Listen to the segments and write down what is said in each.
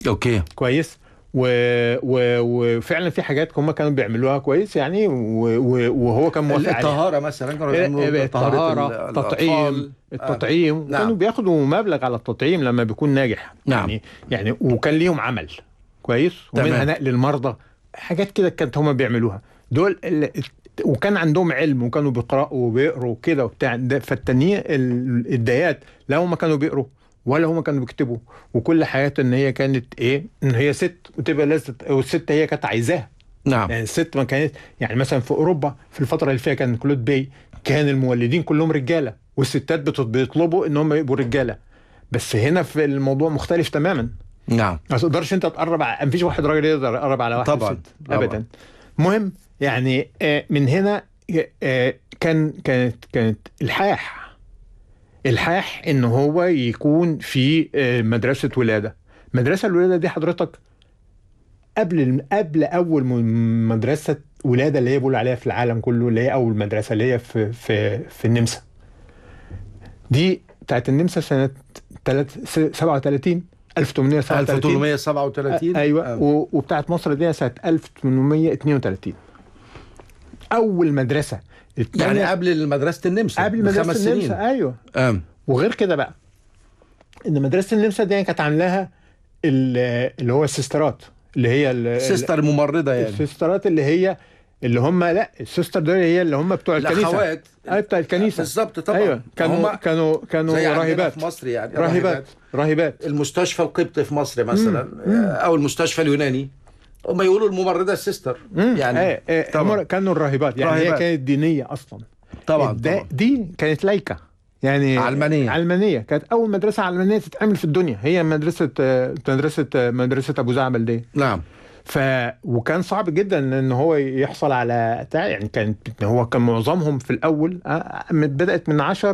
اوكي كويس و... و... وفعلا في حاجات هم كانوا بيعملوها كويس يعني و... و... وهو كان موافق عليها الطهاره مثلا كانوا بيعملوا الطهارة ال- التطعيم الأطفال. التطعيم نعم. كانوا بياخدوا مبلغ على التطعيم لما بيكون ناجح نعم. يعني يعني وكان ليهم عمل كويس تمام. ومنها نقل المرضى حاجات كده كانت هم بيعملوها دول ال... وكان عندهم علم وكانوا بيقرأوا وبيقروا كده وبتاع ده فالتانية ال- الديات لا هم كانوا بيقروا ولا هم كانوا بيكتبوا وكل حياتها ان هي كانت ايه ان هي ست وتبقى لازم والست هي كانت عايزاها نعم يعني الست ما كانت يعني مثلا في اوروبا في الفتره اللي فيها كان كلود بي كان المولدين كلهم رجاله والستات بت- بيطلبوا ان هم يبقوا رجاله بس هنا في الموضوع مختلف تماما نعم ما تقدرش انت تقرب على مفيش واحد راجل يقدر يقرب على واحد طبعاً، ست طبعاً. ابدا المهم يعني آه، من هنا آه، كان كانت كانت الحاح الحاح ان هو يكون في آه، مدرسه ولاده مدرسه الولاده دي حضرتك قبل قبل اول م- مدرسه ولاده اللي هي بيقولوا عليها في العالم كله اللي هي اول مدرسه اللي هي في في في النمسا دي بتاعت النمسا سنه تلات- س- 37 1837 1837 ايوه آه. و- وبتاعت مصر دي سنه 1832 اول مدرسه التانية يعني قبل مدرسه النمسا قبل بخمس مدرسه سنين. النمسا ايوه آم. وغير كده بقى ان مدرسه النمسا دي كانت عاملاها ال- اللي هو السيسترات اللي هي ال- سيستر ممرضه يعني السيسترات اللي هي اللي هم لا السيستر دول هي اللي هم بتوع الكنيسه الاخوات اي بتوع الكنيسه بالظبط طبعا ايوه كانوا هم كانوا كانوا زي عندنا راهبات في مصر يعني راهبات راهبات المستشفى القبطي في مصر مثلا او المستشفى اليوناني هم يقولوا الممرضه السيستر يعني يعني ايه ايه طبعا. هم كانوا الراهبات يعني هي راهبات. كانت دينيه اصلا طبعا الدا- طبعا دي كانت لايكه يعني علمانية. علمانيه كانت اول مدرسه علمانيه تتعمل في الدنيا هي مدرسه آه، مدرسه آه، مدرسه ابو زعبل دي نعم ف وكان صعب جدا ان هو يحصل على بتاع يعني كان هو كان معظمهم في الاول آه، بدات من 10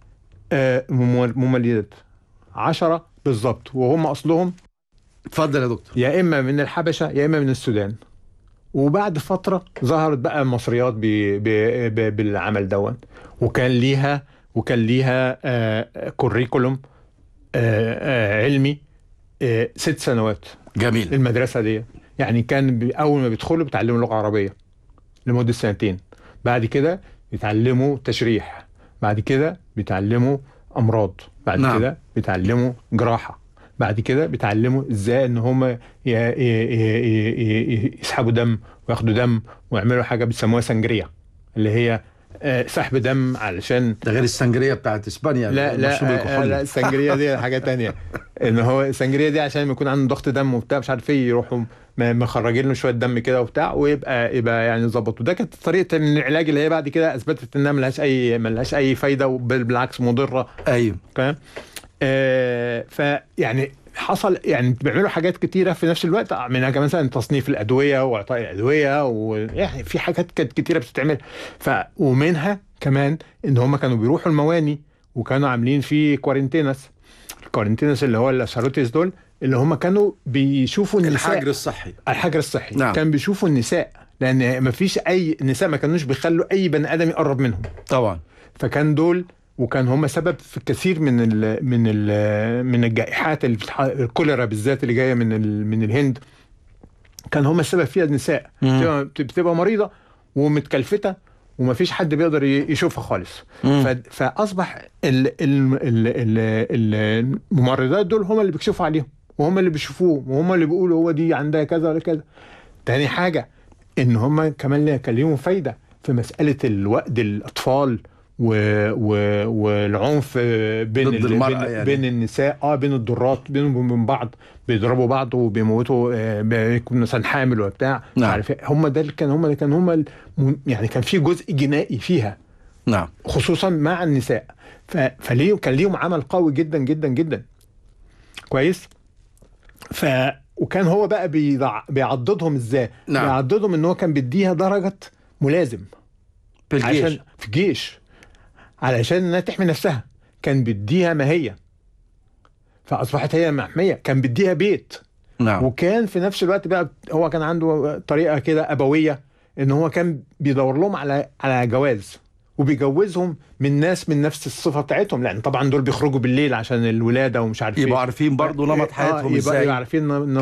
ممولدات 10 بالظبط وهم اصلهم اتفضل يا دكتور يا اما من الحبشه يا اما من السودان وبعد فتره ظهرت بقى المصريات ب... ب... ب... بالعمل دون وكان ليها وكان ليها آه كوريكولوم آه آه علمي آه ست سنوات جميل المدرسه دي يعني كان بي- اول ما بيدخلوا بيتعلموا لغه عربيه لمده سنتين بعد كده بيتعلموا تشريح بعد كده بيتعلموا امراض بعد نعم. نعم. كده بيتعلموا جراحه بعد كده بيتعلموا ازاي ان هم ي... ي... ي... ي... يسحبوا دم وياخدوا دم ويعملوا حاجه بيسموها سنجريا اللي هي آه، سحب دم علشان ده غير السنجريه بتاعت اسبانيا لا المشروب لا آه، الكحولي. لا السنجريه دي حاجه تانية ان هو السنجريه دي عشان يكون عنده ضغط دم وبتاع مش عارف ايه يروحوا م- مخرجين له شويه دم كده وبتاع ويبقى يبقى يعني ظبط وده كانت طريقه من العلاج اللي هي بعد كده اثبتت انها ملهاش اي ملهاش اي فايده وبل بالعكس مضره ايوه فاهم آه فيعني حصل يعني بيعملوا حاجات كتيره في نفس الوقت منها كمان مثلا تصنيف الادويه واعطاء الادويه ويعني في حاجات كانت كتيره بتتعمل ف ومنها كمان ان هم كانوا بيروحوا المواني وكانوا عاملين فيه كوارنتينس الكوارنتينس اللي هو الساروتيس دول اللي هم كانوا بيشوفوا النساء الحجر الصحي الحجر الصحي نعم. كان بيشوفوا النساء لان ما فيش اي النساء ما كانوش بيخلوا اي بني ادم يقرب منهم طبعا فكان دول وكان هم سبب في كثير من ال من ال من الجائحات اللي بتح... الكوليرا بالذات اللي جايه من ال من الهند كان هم السبب فيها النساء مم. بتبقى, بتبقى مريضه ومتكلفته ومفيش حد بيقدر ي- يشوفها خالص مم. ف... فاصبح ال... ال... ال... ال... الممرضات دول هم اللي بيكشفوا عليهم وهم اللي بيشوفوه وهم اللي بيقولوا هو دي عندها كذا ولا كذا تاني حاجه ان هم كمان ليها- كان ليهم فايده في مساله الوقت الاطفال و... و... والعنف بين ضد ال... المرأة بين, يعني. بين النساء اه بين الضرات بينهم وبين بعض بيضربوا بعض وبيموتوا آه، بيكون مثلا حامل وبتاع مش نعم. عارف إيه. هم ده اللي كان هم اللي كان هم ال- يعني كان في جزء جنائي فيها نعم خصوصا مع النساء ف... فليه كان ليهم عمل قوي جدا جدا جدا كويس ف وكان هو بقى بيضع... بيعضدهم ازاي نعم. بيعضدهم ان هو كان بيديها درجه ملازم في الجيش عشان في الجيش علشان انها تحمي نفسها كان بيديها ماهيه فاصبحت هي محميه كان بيديها بيت نعم وكان في نفس الوقت بقى هو كان عنده طريقه كده ابويه ان هو كان بيدور لهم على على جواز وبيجوزهم من ناس من نفس الصفه بتاعتهم لان طبعا دول بيخرجوا بالليل عشان الولاده ومش عارف يبقوا ايه عارفين برضو نمط آه، حياتهم يبقى ازاي يبقى عارفين